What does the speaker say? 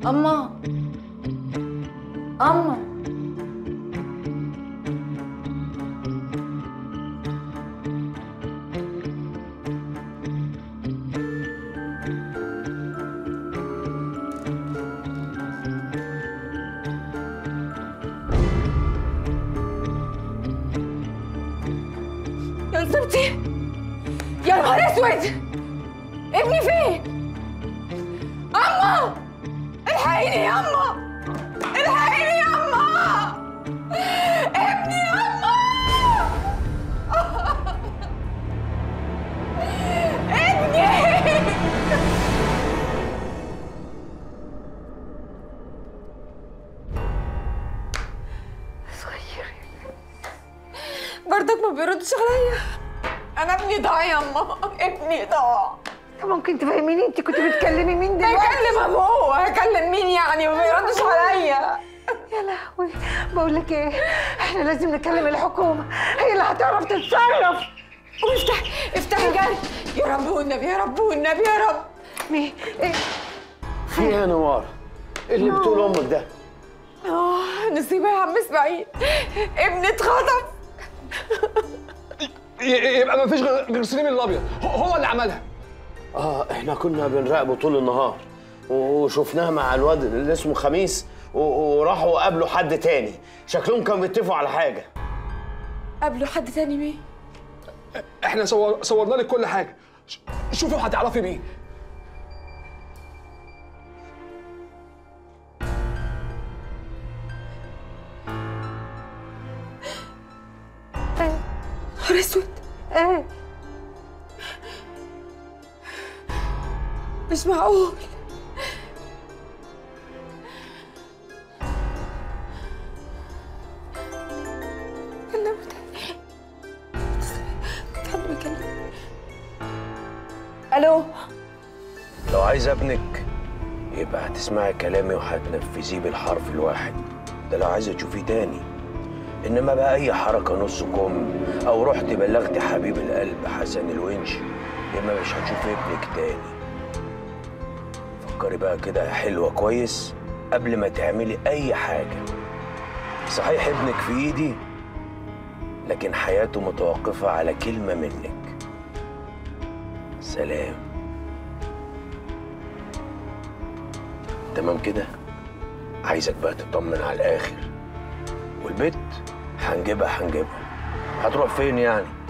أما أما يا نصيبتي يا نهار اسود ابني فين؟ أما الحقيني يا أما الحقيني يا أما ابني يا أما ابني صغير برضك ما بيردش عليا انا ابني ضاع يا أما ابني ضاع طب ممكن تفهميني انت كنت بتكلمي مين دلوقتي هكلم ابوه هكلم مين يعني ما بيردش عليا يا لهوي بقول لك ايه احنا لازم نكلم الحكومه هي اللي هتعرف تتصرف وافتح افتحي جري يا رب والنبي يا رب والنبي يا رب مين ايه في ايه يا نوار؟ إيه اللي بتقول امك ده؟ اه نصيبه يا عم اسماعيل ابني اتخطف ي- يبقى ما فيش غير غير سليم الابيض هو- هو اللي عملها اه احنا كنا بنراقبه طول النهار وشفناه مع الواد اللي اسمه خميس و- وراحوا قابلوا حد تاني شكلهم كانوا بيتفقوا على حاجه قابله حد تاني مين احنا صور صورنا لك كل حاجه ش- شوفي هتعرفي مين نهار اسود ايه مش معقول كلمه تاني حد بيكلم الو لو عايز ابنك يبقى هتسمعي كلامي وهتنفذيه بالحرف الواحد ده لو عايزه تشوفيه تاني انما بقى اي حركه نص كم او رحت بلغت حبيب القلب حسن الونش يبقى مش هتشوفي ابنك تاني فكري بقى كده يا حلوه كويس قبل ما تعملي اي حاجه صحيح ابنك في ايدي لكن حياته متوقفه على كلمه منك سلام تمام كده عايزك بقى تطمن على الاخر والبت هنجيبها هنجيبها هتروح فين يعني